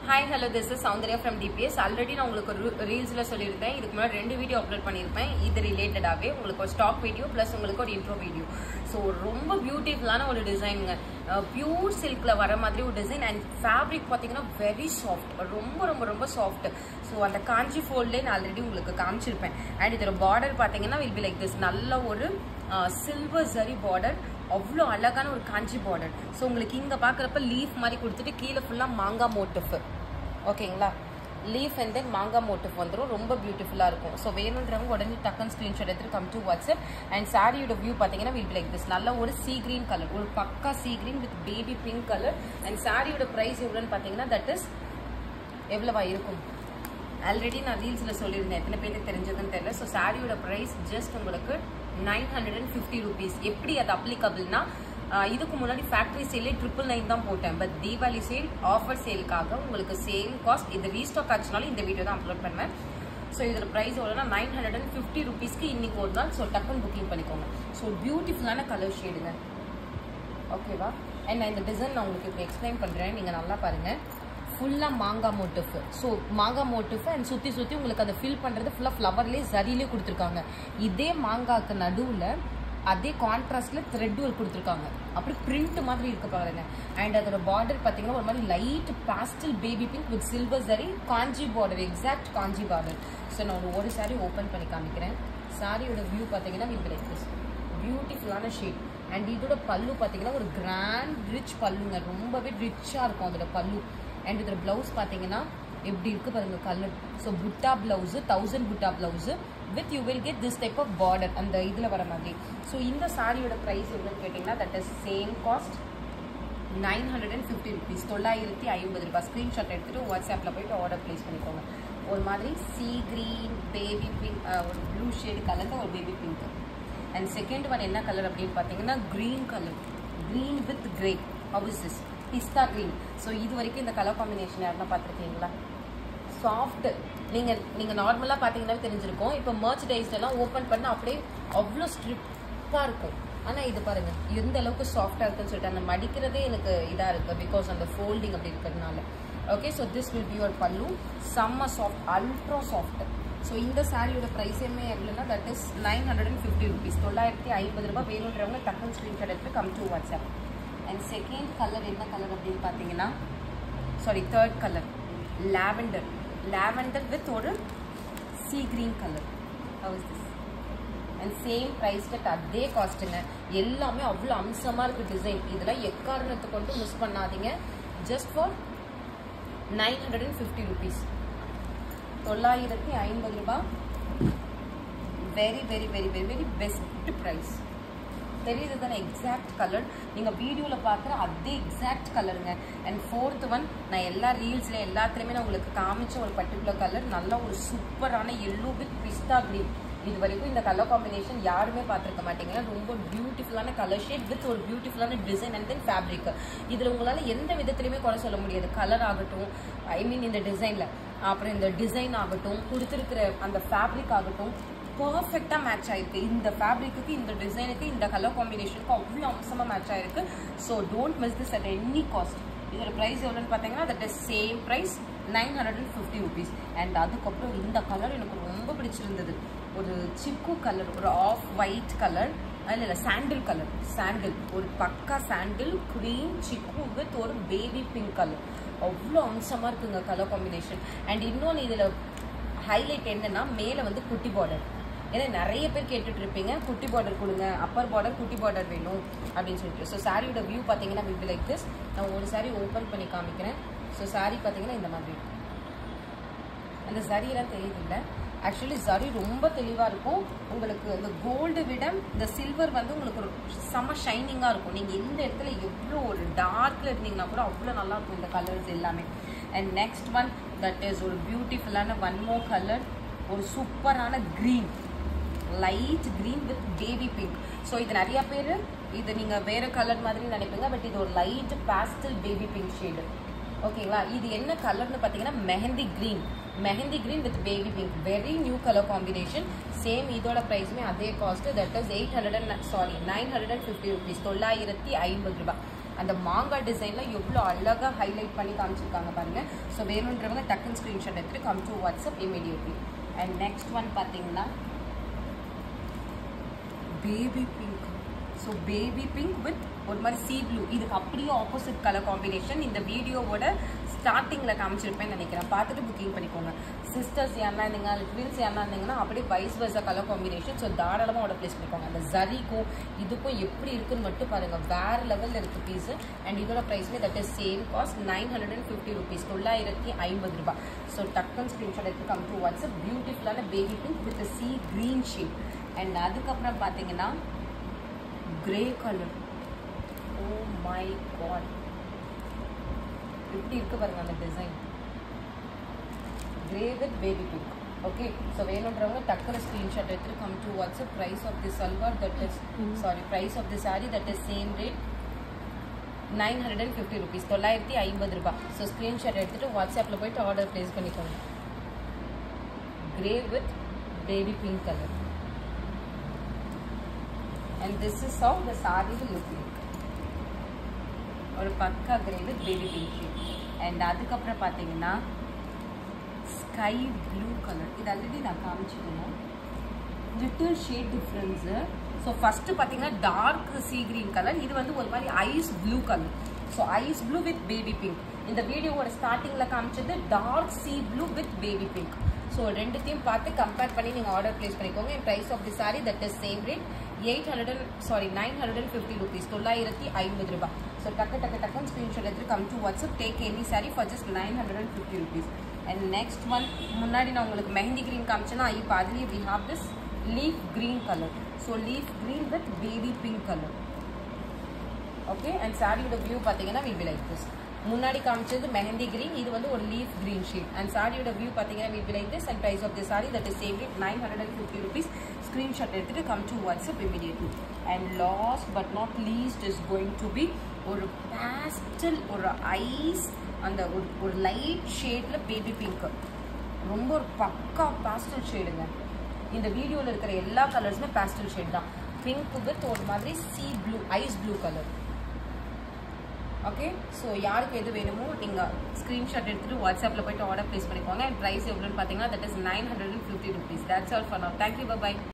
hi hello this is Soundarya from DPS already நான் உங்களுக்கு ஒரு ரீல்ஸில் சொல்லியிருந்தேன் இதுக்கு முன்னாடி ரெண்டு வீடியோ அப்லோட் பண்ணியிருப்பேன் இது ரிலேட்டடாகவே உங்களுக்கு ஒரு ஸ்டாக் வீடியோ ப்ளஸ் உங்களுக்கு ஒரு இன்ட்ரோ வீடியோ ஸோ ரொம்ப பியூட்டிஃபுல்லான ஒரு டிசைனுங்க பியூர் சில்கில் வர மாதிரி ஒரு டிசைன் அண்ட் ஃபேப்ரிக் பார்த்தீங்கன்னா வெரி சாஃப்ட் ரொம்ப ரொம்ப ரொம்ப சாஃப்ட் ஸோ அந்த காஞ்சி ஃபோல்ட்லேயே நான் ஆல்ரெடி உங்களுக்கு காமிச்சிருப்பேன் அண்ட் இதோட பார்டர் பார்த்தீங்கன்னா வில் பி லைக் திஸ் நல்ல ஒரு சில்வர் ஜரி பார்டர் அவ்வளோ அழகான ஒரு காஞ்சி பார்டர் ஸோ உங்களுக்கு இங்கே பார்க்குறப்ப லீஃப் மாதிரி கொடுத்துட்டு கீழே ஃபுல்லாக மாங்காய் மோட்டிஃப் ஓகேங்களா லீஃப் அண்ட் தென் மாங்காய் மோட்டிஃப் வந்துடும் ரொம்ப பியூட்டிஃபுல்லாக இருக்கும் ஸோ வேணுன்றவங்க உடனே டக்குன்னு ஸ்க்ரீன்ஷாட் எடுத்துட்டு கம் டு வாட்ஸ்அப் அண்ட் சாரியோட வியூ பார்த்தீங்கன்னா வில் லைக் திஸ் நல்ல ஒரு சீ கிரீன் கலர் ஒரு பக்கா sea green with baby pink colour and சாரியோட ப்ரைஸ் எவ்வளோன்னு பார்த்தீங்கன்னா தட் இஸ் எவ்வளவா இருக்கும் ஆல்ரெடி நான் ரீல்ஸில் சொல்லியிருந்தேன் எத்தனை பேருக்கு தெரிஞ்சதுன்னு தெரியல ஸோ சாரியோட ப்ரைஸ் ஜஸ்ட் உங்களுக்கு nine hundred and fifty rupees எப்படி அது அப்ளிகபிள்னா இதுக்கு முன்னாடி ஃபேக்ட்ரி சேலே ட்ரிபிள் நைன் தான் போட்டேன் பட் தீபாவளி சேல் ஆஃபர் சேலுக்காக உங்களுக்கு சேம் காஸ்ட் இது ரீஸ்டாக் ஆச்சுனாலும் இந்த வீடியோ தான் அப்லோட் பண்ணுவேன் ஸோ இதில் ப்ரைஸ் எவ்வளோனா நைன் ஹண்ட்ரட் அண்ட் ஃபிஃப்டி ருபீஸ்க்கு இன்னைக்கு ஒரு நாள் ஸோ டக்குன்னு புக்கிங் பண்ணிக்கோங்க ஸோ பியூட்டிஃபுல்லான கலர் ஷேடுங்க ஓகேவா அண்ட் நான் இந்த டிசைன் நான் உங்களுக்கு இப்போ எக்ஸ்பிளைன் பண்ணுறேன் நீங்கள் நல்லா பாருங்கள் ஃபுல்லாக மாங்காய் மோட்டிஃப் ஸோ மாங்காய் மோட்டிஃப் அண்ட் சுற்றி சுற்றி உங்களுக்கு அதை ஃபில் பண்ணுறது ஃபுல்லாக ஃப்ளவர்லேயே சரியிலே கொடுத்துருக்காங்க இதே மாங்காய்க்கு நடுவில் அதே கான்ட்ராஸ்டில் த்ரெட் ஒர்க் கொடுத்துருக்காங்க அப்படி பிரிண்ட் மாதிரி இருக்க பாருங்க அண்ட் அதோட பார்டர் பார்த்தீங்கன்னா ஒரு மாதிரி light pastel baby pink with silver zari Kanchi border exact Kanchi border so நான் ஒரு ஒரு சாரி ஓப்பன் பண்ணி காமிக்கிறேன் சாரியோட வியூ பார்த்தீங்கன்னா வில் லைக் திஸ் பியூட்டிஃபுல்லான ஷேட் அண்ட் இதோட பல்லு பார்த்தீங்கன்னா ஒரு கிராண்ட் ரிச் பல்லுங்க ரொம்பவே ரிச்சாக இருக்கும் அதோட பல்லு அண்ட் இதோட ப்ளவுஸ் பார்த்தீங்கன்னா எப்படி இருக்கு பாருங்க கலர் ஸோ புட்டா பிளவுஸு தௌசண்ட் புட்டா blouse with you will get this type of border அந்த இதில் வர மாதிரி ஸோ இந்த சாரியோட ப்ரைஸ் எவ்வளோன்னு கேட்டிங்கன்னா that is same cost nine hundred and fifty rupees தொள்ளாயிரத்தி ஐம்பது ரூபாய் ஸ்க்ரீன்ஷாட் எடுத்துகிட்டு வாட்ஸ்அப்பில் போயிட்டு ஆர்டர் ப்ளேஸ் பண்ணிக்கோங்க ஒரு மாதிரி சீ க்ரீன் பேபி பிங்க் ஒரு ப்ளூ ஷேடு கலந்த ஒரு baby pink and second one என்ன கலர் அப்படின்னு பார்த்தீங்கன்னா green colour green with grey how is this பிஸ்தா க்ரீன் ஸோ இது வரைக்கும் இந்த கலர் காம்பினேஷன் யாருன்னா பார்த்துருக்கீங்களா சாஃப்ட் நீங்கள் நீங்கள் நார்மலாக பார்த்தீங்கன்னா தெரிஞ்சிருக்கும் இப்போ மர்ச்டைஸ்டெல்லாம் ஓப்பன் பண்ணால் அப்படியே அவ்வளோ ஸ்ட்ரிப்பாக இருக்கும் ஆனால் இது பாருங்கள் எந்த அளவுக்கு சாஃப்டாக இருக்குன்னு சொல்லிட்டு அந்த மடிக்கிறதே எனக்கு இதாக இருக்குது பிகாஸ் அந்த ஃபோல்டிங் அப்படி இருக்கிறதுனால okay so this will be your பல்லு செம்ம சாஃப்ட் அல்ட்ரா சாஃப்ட் ஸோ இந்த சாரியோட ப்ரைஸுமே எவ்வளோனா that is nine hundred and fifty rupees தொள்ளாயிரத்தி ஐம்பது ரூபாய் வேணுன்றவங்க டக்குன்னு ஸ்க்ரீன்ஷாட் எடுத்து come to WhatsApp and second colour என்ன கலர் அப்படின்னு பார்த்தீங்கன்னா sorry third colour lavender lavender with ஒரு sea green colour how is this and same price cut அதே காஸ்ட்டுங்க எல்லாமே அவ்வளோ அம்சமாக இருக்குது டிசைன் இதெல்லாம் எக்காரணத்தை கொண்டு மிஸ் பண்ணாதீங்க just for nine hundred and fifty rupees தொள்ளாயிரத்தி ஐம்பது ரூபாய் very very very very very best price தெரியுது தானே எக்ஸாக்ட் கலர் நீங்கள் வீடியோவில் பார்க்குற அதே எக்ஸாக்ட் கலருங்க அண்ட் ஃபோர்த் ஒன் நான் எல்லா ரீல்ஸில் எல்லாத்துலேயுமே நான் உங்களுக்கு காமிச்ச ஒரு பர்டிகுலர் கலர் நல்ல ஒரு சூப்பரான எல்லோ வித் பிஸ்தா க்ரீன் இது வரைக்கும் இந்த கலர் காம்பினேஷன் யாருமே பார்த்துருக்க மாட்டீங்க ரொம்ப பியூட்டிஃபுல்லான கலர் ஷேட் வித் ஒரு பியூட்டிஃபுல்லான டிசைன் அண்ட் தென் ஃபேப்ரிக் இதில் உங்களால் எந்த விதத்துலையுமே குறை சொல்ல முடியாது கலர் ஆகட்டும் ஐ மீன் இந்த டிசைனில் அப்புறம் இந்த டிசைன் ஆகட்டும் கொடுத்துருக்கிற அந்த ஃபேப்ரிக் ஆகட்டும் பர்ஃபெக்டாக மேட்ச் ஆயிருக்கு இந்த ஃபேப்ரிக்கு இந்த டிசைனுக்கு இந்த கலர் காம்பினேஷனுக்கு அவ்வளோ அம்சமாக மேட்ச் ஆயிருக்கு so don't miss this at any cost இதோட ப்ரைஸ் எவ்வளோன்னு பார்த்தீங்கன்னா that is same price nine hundred and fifty rupees and அதுக்கப்புறம் இந்த கலர் எனக்கு ரொம்ப பிடிச்சிருந்தது ஒரு சிக்கு கலர் ஒரு ஆஃப் ஒயிட் கலர் இல்லை இல்லை சாண்டில் கலர் சாண்டில் ஒரு பக்கா சாண்டில் க்ரீன் சிக்கு வித் ஒரு பேபி பிங்க் கலர் அவ்வளோ அம்சமாக இருக்குங்க கலர் காம்பினேஷன் அண்ட் இன்னொன்று இதில் ஹைலைட் என்னன்னா மேலே வந்து குட்டி பார்டர் ஏன்னா நிறைய பேர் கேட்டுட்டு இருப்பீங்க குட்டி பார்டர் கொடுங்க அப்பர் பார்டர் குட்டி பார்டர் வேணும் அப்படின்னு சொல்லிட்டு ஸோ சாரியோட வியூ பார்த்தீங்கன்னா வில் லைக் திஸ் நான் ஒரு சாரி ஓப்பன் பண்ணி காமிக்கிறேன் ஸோ சாரி பார்த்தீங்கன்னா இந்த மாதிரி அந்த சரியெல்லாம் தெரியுது இல்லை ஆக்சுவலி சரி ரொம்ப தெளிவாக இருக்கும் உங்களுக்கு இந்த கோல்டு விட இந்த சில்வர் வந்து உங்களுக்கு ஒரு செம்ம ஷைனிங்காக இருக்கும் நீங்கள் எந்த இடத்துல எவ்வளோ ஒரு டார்க்கில் இருந்தீங்கன்னா கூட அவ்வளோ நல்லா இருக்கும் இந்த கலர்ஸ் எல்லாமே and next one that is ஒரு பியூட்டிஃபுல்லான ஒன் மோ கலர் ஒரு சூப்பரான green light green with baby pink so இது நிறைய பேர் இது நீங்கள் வேறு கலர் மாதிரி நினைப்பீங்க பட் இது ஒரு light pastel baby pink shade ஓகேங்களா இது என்ன கலர்னு பார்த்தீங்கன்னா mehndi green mehndi green with baby pink very new colour combination same இதோட ப்ரைஸுமே அதே cost that is eight hundred and sorry nine hundred and fifty rupees தொள்ளாயிரத்தி ஐம்பது ரூபாய் அந்த மாங்காய் டிசைனில் எவ்வளோ அழகாக ஹைலைட் பண்ணி காமிச்சிருக்காங்க பாருங்க ஸோ வேணுன்றவங்க டக்குன்னு ஸ்க்ரீன்ஷாட் எடுத்துட்டு come to WhatsApp immediately and next one பார்த்தீங்கன்னா baby pink so baby pink with ஒரு மாதிரி சீ ப்ளூ இதுக்கு அப்படியே ஆப்போசிட் கலர் காம்பினேஷன் இந்த வீடியோவோட ஸ்டார்டிங்கில் காமிச்சிருப்பேன்னு நினைக்கிறேன் பார்த்துட்டு புக்கிங் பண்ணிக்கோங்க சிஸ்டர்ஸ் யாருனா இருந்தீங்க ட்வின்ஸ் யாருனா இருந்தீங்கன்னா அப்படியே vice versa colour combination so தாராளமாக ஆர்டர் ப்ளேஸ் பண்ணிக்கோங்க அந்த ஜரிக்கும் இதுக்கும் எப்படி இருக்குன்னு மட்டும் பாருங்கள் வேறு லெவலில் இருக்குது பீஸு அண்ட் இதோட ப்ரைஸ்மே that is same cost nine hundred and fifty rupees தொள்ளாயிரத்தி ஐம்பது ரூபாய் ஸோ டக்குன்னு ஸ்க்ரீன்ஷாட் எடுத்து கம் டு வாட்ஸ்அப் பியூட்டிஃபுல்லான baby pink with sea green shade and அதுக்கப்புறம் பார்த்தீங்கன்னா grey colour oh my god எப்படி இருக்கு பாருங்க அந்த design grey with baby pink okay so வேணுன்றவங்க டக்குனு ஸ்க்ரீன்ஷாட் எடுத்துட்டு come to WhatsApp price of the salwar that is sorry price of the saree that is same rate nine hundred and fifty rupees தொள்ளாயிரத்தி ஐம்பது ரூபாய் ஸோ ஸ்க்ரீன்ஷாட் எடுத்துட்டு வாட்ஸ்அப்பில் போயிட்டு order place பண்ணிக்கோங்க grey with baby pink colour and this is how the saree will look like ஒரு பக்கா grey with baby pink shade and அதுக்கப்புறம் பார்த்தீங்கன்னா ஸ்கை ப்ளூ கலர் இது ஆல்ரெடி நான் காமிச்சிருக்கேன் little shade difference so first பார்த்தீங்கன்னா dark sea green colour இது வந்து ஒரு மாதிரி ice blue colour so ice blue with baby pink இந்த வீடியோவோட ஸ்டார்டிங்கில் காமிச்சது dark sea blue with baby pink so ரெண்டுத்தையும் பார்த்து கம்பேர் பண்ணி நீங்கள் ஆர்டர் ப்ளேஸ் பண்ணிக்கோங்க என் price of the saree that is same rate eight hundred and sorry nine hundred and fifty rupees தொள்ளாயிரத்தி ஐம்பது ரூபாய் ஸோ டக்கு டக்கு டக்குன்னு ஸ்க்ரீன்ஷாட் எடுத்து come to WhatsApp take any saree for just nine hundred and fifty rupees and next one முன்னாடி நான் உங்களுக்கு மெஹந்தி க்ரீன் காமிச்சேன்னா இப்போ அதுலேயே we have this leaf green colour so leaf green with baby pink colour okay and சாரியோட view பார்த்தீங்கன்னா will be like this முன்னாடி காமிச்சது mehndi green இது வந்து ஒரு லீஃப் கிரீன் ஷேட் அண்ட் சாரியோட வியூ பார்த்தீங்கன்னா will be like this and price of the saree that is same rate nine hundred and fifty rupees screenshot எடுத்துட்டு come to WhatsApp immediately and last but not least is going to be ஒரு pastel ஒரு ice அந்த ஒரு ஒரு light ஷேடில் baby pink ரொம்ப ஒரு பக்கா பேஸ்டல் ஷேடுங்க இந்த வீடியோவில் இருக்கிற எல்லா கலர்ஸுமே பேஸ்டல் ஷேட் தான் பிங்க் வித் ஒரு மாதிரி sea blue ice blue colour okay so யாருக்கு எது வேணுமோ நீங்கள் ஸ்க்ரீன்ஷாட் எடுத்துகிட்டு வாட்ஸ்அப்பில் போய்ட்டு ஆர்டர் ப்ளேஸ் பண்ணிக்கோங்க அண்ட் ப்ரைஸ் எவ்வளோன்னு பார்த்தீங்கன்னா that is nine hundred and fifty rupees that's all for now thank you by